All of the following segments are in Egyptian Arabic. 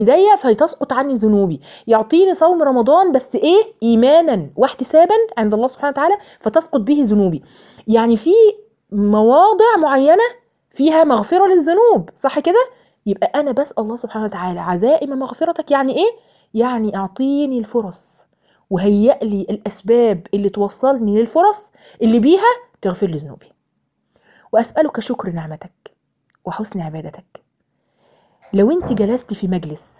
ايديا فتسقط عني ذنوبي يعطيني صوم رمضان بس ايه ايمانا واحتسابا عند الله سبحانه وتعالى فتسقط به ذنوبي يعني في مواضع معينه فيها مغفره للذنوب صح كده يبقى انا بسال الله سبحانه وتعالى عزائم مغفرتك يعني ايه يعني اعطيني الفرص وهيئ لي الاسباب اللي توصلني للفرص اللي بيها تغفر لي ذنوبي واسالك شكر نعمتك وحسن عبادتك لو انت جلستي في مجلس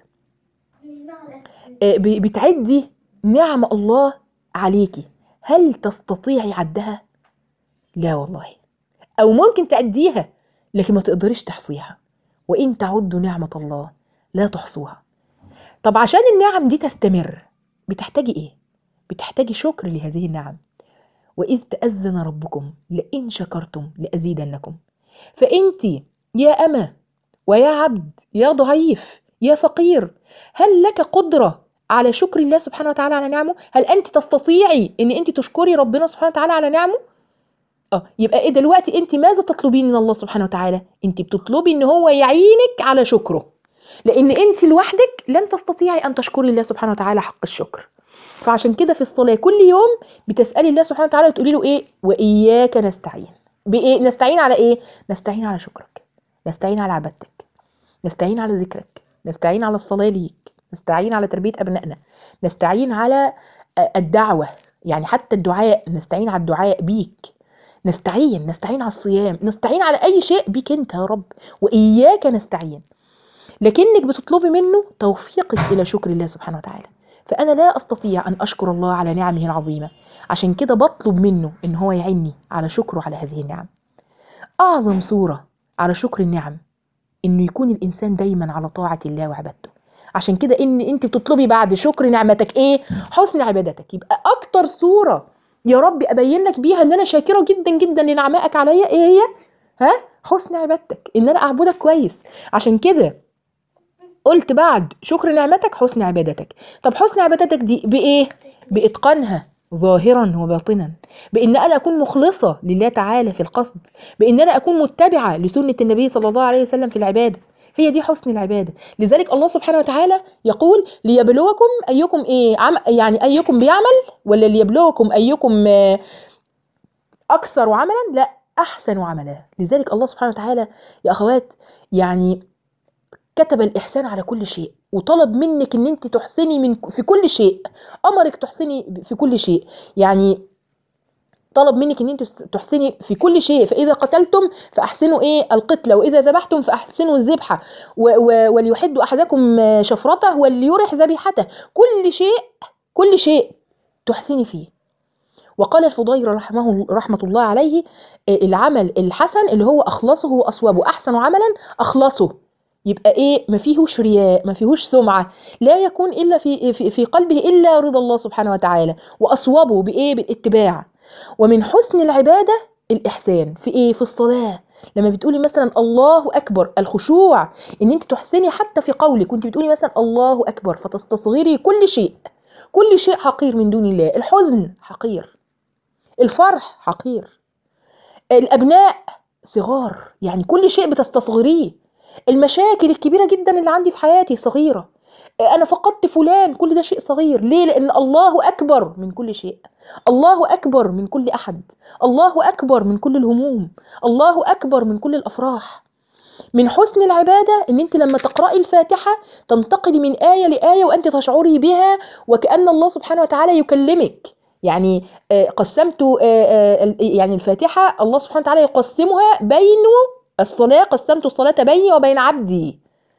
آه، ب- بتعدي نعم الله عليكي هل تستطيعي عدها لا والله او ممكن تعديها لكن ما تقدريش تحصيها وان تعدوا نعمه الله لا تحصوها طب عشان النعم دي تستمر بتحتاجي ايه بتحتاجي شكر لهذه النعم واذ تاذن ربكم لئن شكرتم لازيدنكم فانت يا امه ويا عبد يا ضعيف يا فقير هل لك قدرة على شكر الله سبحانه وتعالى على نعمه هل أنت تستطيعي أن أنت تشكري ربنا سبحانه وتعالى على نعمه اه يبقى ايه دلوقتي انت ماذا تطلبين من الله سبحانه وتعالى انت بتطلبي ان هو يعينك على شكره لان انت لوحدك لن تستطيعي ان تشكري الله سبحانه وتعالى حق الشكر فعشان كده في الصلاه كل يوم بتسالي الله سبحانه وتعالى وتقولي له ايه واياك نستعين بايه نستعين على ايه نستعين على شكرك نستعين على عبادتك نستعين على ذكرك نستعين على الصلاة ليك نستعين على تربية أبنائنا نستعين على آه، الدعوة يعني حتى الدعاء نستعين على الدعاء بيك نستعين نستعين على الصيام نستعين على أي شيء بيك أنت يا رب وإياك نستعين لكنك بتطلبي منه توفيقك إلى شكر الله سبحانه وتعالى فأنا لا أستطيع أن أشكر الله على نعمه العظيمة عشان كده بطلب منه إن هو يعيني على شكره على هذه النعم أعظم صورة على شكر النعم انه يكون الانسان دايما على طاعه الله وعبادته عشان كده ان انت بتطلبي بعد شكر نعمتك ايه حسن عبادتك يبقى اكتر صوره يا رب ابين لك بيها ان انا شاكره جدا جدا لنعمائك عليا ايه هي ها حسن عبادتك ان انا اعبدك كويس عشان كده قلت بعد شكر نعمتك حسن عبادتك طب حسن عبادتك دي بايه باتقانها ظاهرا وباطنا بان انا اكون مخلصه لله تعالى في القصد بان انا اكون متبعه لسنه النبي صلى الله عليه وسلم في العباده هي دي حسن العباده لذلك الله سبحانه وتعالى يقول ليبلوكم ايكم ايه عم يعني ايكم بيعمل ولا ليبلوكم ايكم آه، اكثر عملا لا احسن عملا لذلك الله سبحانه وتعالى يا اخوات يعني كتب الإحسان على كل شيء وطلب منك ان انت تحسني من في كل شيء امرك تحسني في كل شيء يعني طلب منك ان انت تحسني في كل شيء فاذا قتلتم فاحسنوا ايه القتله واذا ذبحتم فاحسنوا الذبحه و- و- وليحد احدكم شفرته وليرح ذبيحته كل شيء كل شيء تحسني فيه وقال الفضيل رحمه رحمه الله عليه آه، العمل الحسن اللي هو اخلصه واصوبه احسن عملا اخلصه يبقى ايه ما فيهوش رياء ما فيهوش سمعه لا يكون الا في في, في قلبه الا رضا الله سبحانه وتعالى واصوبه بايه بالاتباع ومن حسن العباده الاحسان في ايه في الصلاه لما بتقولي مثلا الله اكبر الخشوع ان انت تحسني حتى في قولك وانت بتقولي مثلا الله اكبر فتستصغري كل شيء كل شيء حقير من دون الله الحزن حقير الفرح حقير الابناء صغار يعني كل شيء بتستصغريه المشاكل الكبيره جدا اللي عندي في حياتي صغيره انا فقدت فلان كل ده شيء صغير ليه لان الله اكبر من كل شيء الله اكبر من كل احد الله اكبر من كل الهموم الله اكبر من كل الافراح من حسن العبادة إن أنت لما تقرأي الفاتحة تنتقلي من آية لآية وأنت تشعري بها وكأن الله سبحانه وتعالى يكلمك يعني آه، قسمت آه، آه، ال- يعني الفاتحة الله سبحانه وتعالى يقسمها بين الصلاة قسمت الصلاة بيني وبين عبدي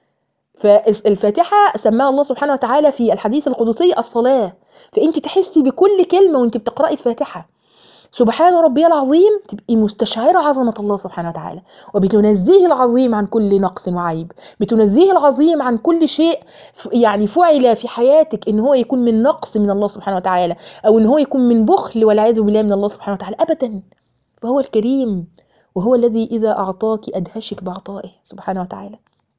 فالفاتحة سماها الله سبحانه وتعالى في الحديث القدسي الصلاة فأنت تحسي بكل كلمة وأنت بتقرأي الفاتحة سبحان ربي العظيم تبقي مستشعرة عظمة الله سبحانه وتعالى وبتنزيه العظيم عن كل نقص وعيب بتنزيه العظيم عن كل شيء ف- يعني فعل في حياتك ان هو يكون من نقص من الله سبحانه وتعالى او ان هو يكون من بخل والعياذ بالله من الله سبحانه وتعالى ابدا فهو الكريم وهو الذي اذا اعطاك ادهشك بعطائه سبحانه وتعالى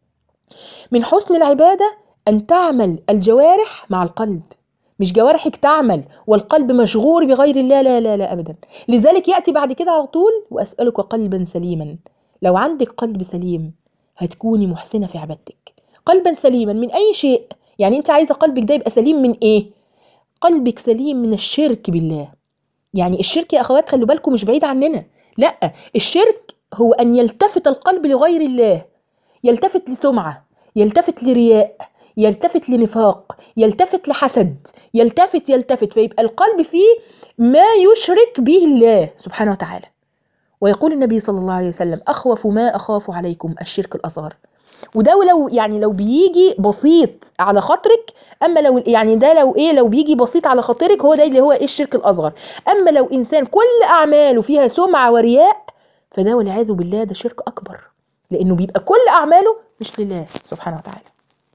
من حسن العباده ان تعمل الجوارح مع القلب مش جوارحك تعمل والقلب مشغول بغير الله لا لا لا ابدا لذلك ياتي بعد كده على طول واسالك قلبا سليما لو عندك قلب سليم هتكوني محسنه في عبادتك قلبا سليما من اي شيء يعني انت عايزه قلبك ده يبقى سليم من ايه قلبك سليم من الشرك بالله يعني الشرك يا اخوات خلوا بالكم مش بعيد عننا لا الشرك هو ان يلتفت القلب لغير الله يلتفت لسمعه يلتفت لرياء يلتفت لنفاق يلتفت لحسد يلتفت يلتفت فيبقى القلب فيه ما يشرك به الله سبحانه وتعالى ويقول النبي صلى الله عليه وسلم اخوف ما اخاف عليكم الشرك الاصغر وده لو يعني لو بيجي بسيط على خاطرك اما لو يعني ده لو ايه لو بيجي بسيط على خاطرك هو ده اللي هو ايه الشرك الاصغر اما لو انسان كل اعماله فيها سمعه ورياء فده والعياذ بالله ده شرك اكبر لانه بيبقى كل اعماله مش لله سبحانه وتعالى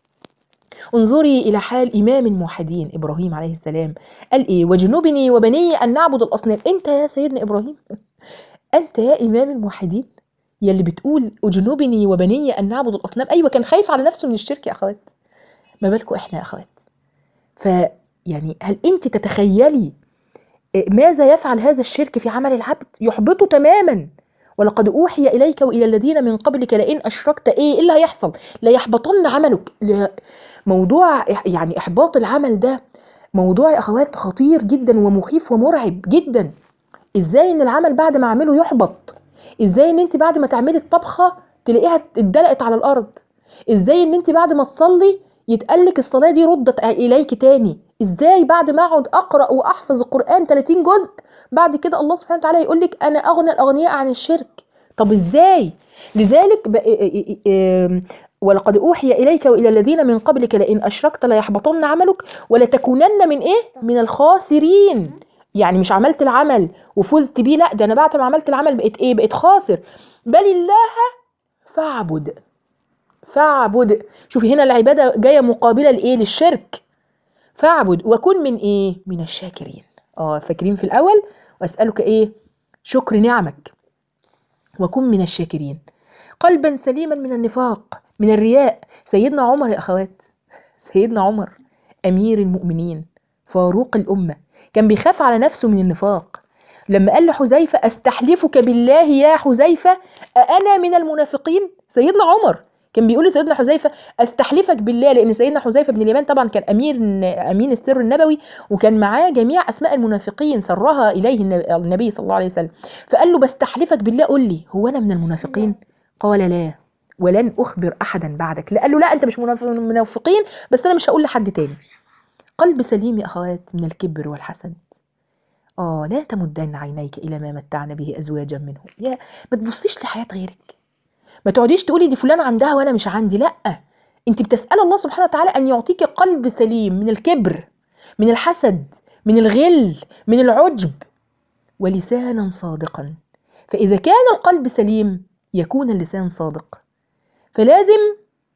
انظري الى حال امام الموحدين ابراهيم عليه السلام قال ايه وجنوبني وبني ان نعبد الاصنام انت يا سيدنا ابراهيم انت يا امام الموحدين يلي بتقول اجنبني وبني ان نعبد الاصنام ايوه كان خايف على نفسه من الشرك يا اخوات ما بالكم احنا يا اخوات فيعني هل انت تتخيلي ماذا يفعل هذا الشرك في عمل العبد يحبطه تماما ولقد اوحي اليك والى الذين من قبلك لئن اشركت ايه ايه اللي هيحصل لا يحبطن عملك لا موضوع يعني احباط العمل ده موضوع يا اخوات خطير جدا ومخيف ومرعب جدا ازاي ان العمل بعد ما اعمله يحبط ازاي ان انت بعد ما تعملي الطبخه تلاقيها اتدلقت على الارض ازاي ان انت بعد ما تصلي يتقالك الصلاه دي ردت اليك تاني ازاي بعد ما اقعد اقرا واحفظ القران 30 جزء بعد كده الله سبحانه وتعالى يقول لك انا اغنى الاغنياء عن الشرك طب ازاي لذلك ولقد اوحي اليك والى الذين من قبلك لئن اشركت ليحبطن عملك ولتكونن من ايه من الخاسرين يعني مش عملت العمل وفزت بيه لا ده انا بعد ما عملت العمل بقيت ايه بقيت خاسر بل الله فاعبد فاعبد شوفي هنا العباده جايه مقابله لايه للشرك فاعبد وكن من ايه من الشاكرين اه فاكرين في الاول واسالك ايه شكر نعمك وكن من الشاكرين قلبا سليما من النفاق من الرياء سيدنا عمر يا اخوات سيدنا عمر امير المؤمنين فاروق الامه كان بيخاف على نفسه من النفاق لما قال لحذيفة أستحلفك بالله يا حذيفة أأنا من المنافقين سيدنا عمر كان بيقول لسيدنا حذيفة استحلفك بالله لان سيدنا حذيفه بن اليمان طبعا كان امير امين السر النبوي وكان معاه جميع اسماء المنافقين سرها اليه النبي صلى الله عليه وسلم فقال له بستحلفك بالله قل لي هو انا من المنافقين قال لا ولن اخبر احدا بعدك لا قال له لا انت مش من المنافقين بس انا مش هقول لحد تاني قلب سليم يا اخوات من الكبر والحسد اه لا تمدن عينيك الى ما متعنا به ازواجا منهم يا ما تبصيش لحياه غيرك ما تقعديش تقولي دي فلان عندها وانا مش عندي لا انت بتسال الله سبحانه وتعالى ان يعطيك قلب سليم من الكبر من الحسد من الغل من العجب ولسانا صادقا فاذا كان القلب سليم يكون اللسان صادق فلازم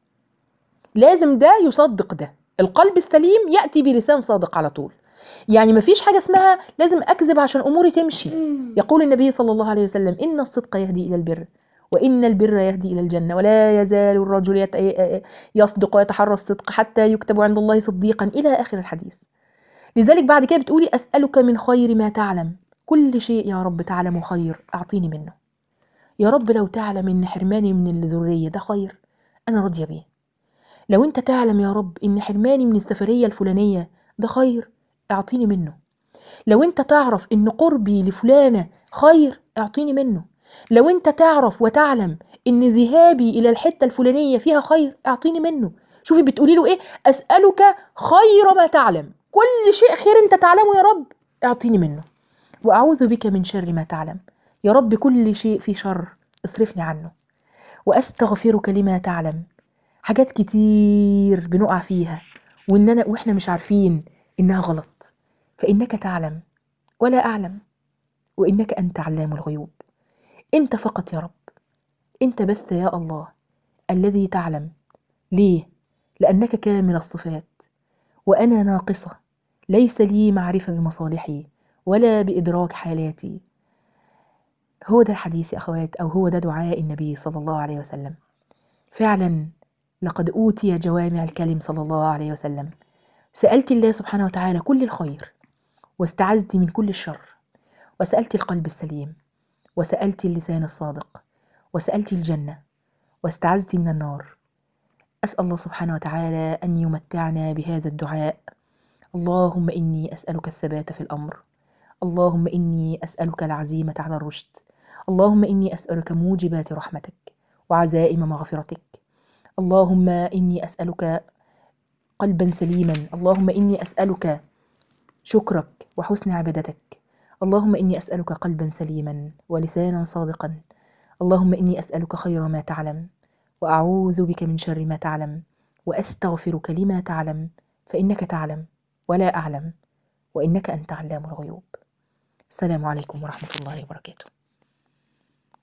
لازم ده يصدق ده القلب السليم ياتي بلسان صادق على طول يعني مفيش حاجه اسمها لازم اكذب عشان اموري تمشي يقول النبي صلى الله عليه وسلم ان الصدق يهدي الى البر وإن البر يهدي إلى الجنة ولا يزال الرجل يصدق ويتحرى الصدق حتى يكتب عند الله صديقا إلى آخر الحديث لذلك بعد كده بتقولي أسألك من خير ما تعلم كل شيء يا رب تعلم خير أعطيني منه يا رب لو تعلم إن حرماني من الذرية ده خير أنا راضية بيه لو أنت تعلم يا رب إن حرماني من السفرية الفلانية ده خير اعطيني منه لو أنت تعرف إن قربي لفلانة خير اعطيني منه لو انت تعرف وتعلم ان ذهابي الى الحته الفلانيه فيها خير اعطيني منه شوفي بتقولي له ايه اسالك خير ما تعلم كل شيء خير انت تعلمه يا رب اعطيني منه واعوذ بك من شر ما تعلم يا رب كل شيء فيه شر اصرفني عنه واستغفرك لما تعلم حاجات كتير بنقع فيها واننا واحنا مش عارفين انها غلط فانك تعلم ولا اعلم وانك انت علام الغيوب انت فقط يا رب انت بس يا الله الذي تعلم ليه لانك كامل الصفات وانا ناقصه ليس لي معرفه بمصالحي ولا بادراك حالاتي هو ده الحديث يا اخوات او هو ده دعاء النبي صلى الله عليه وسلم فعلا لقد اوتي جوامع الكلم صلى الله عليه وسلم سالت الله سبحانه وتعالى كل الخير واستعذت من كل الشر وسالت القلب السليم وسألت اللسان الصادق وسألت الجنة واستعذت من النار أسأل الله سبحانه وتعالى أن يمتعنا بهذا الدعاء اللهم إني أسألك الثبات في الأمر اللهم إني أسألك العزيمة على الرشد اللهم إني أسألك موجبات رحمتك وعزائم مغفرتك اللهم إني أسألك قلبا سليما اللهم إني أسألك شكرك وحسن عبادتك اللهم إني أسألك قلبا سليما ولسانا صادقا اللهم إني أسألك خير ما تعلم وأعوذ بك من شر ما تعلم وأستغفرك لما تعلم فإنك تعلم ولا أعلم وإنك أنت علام الغيوب السلام عليكم ورحمة الله وبركاته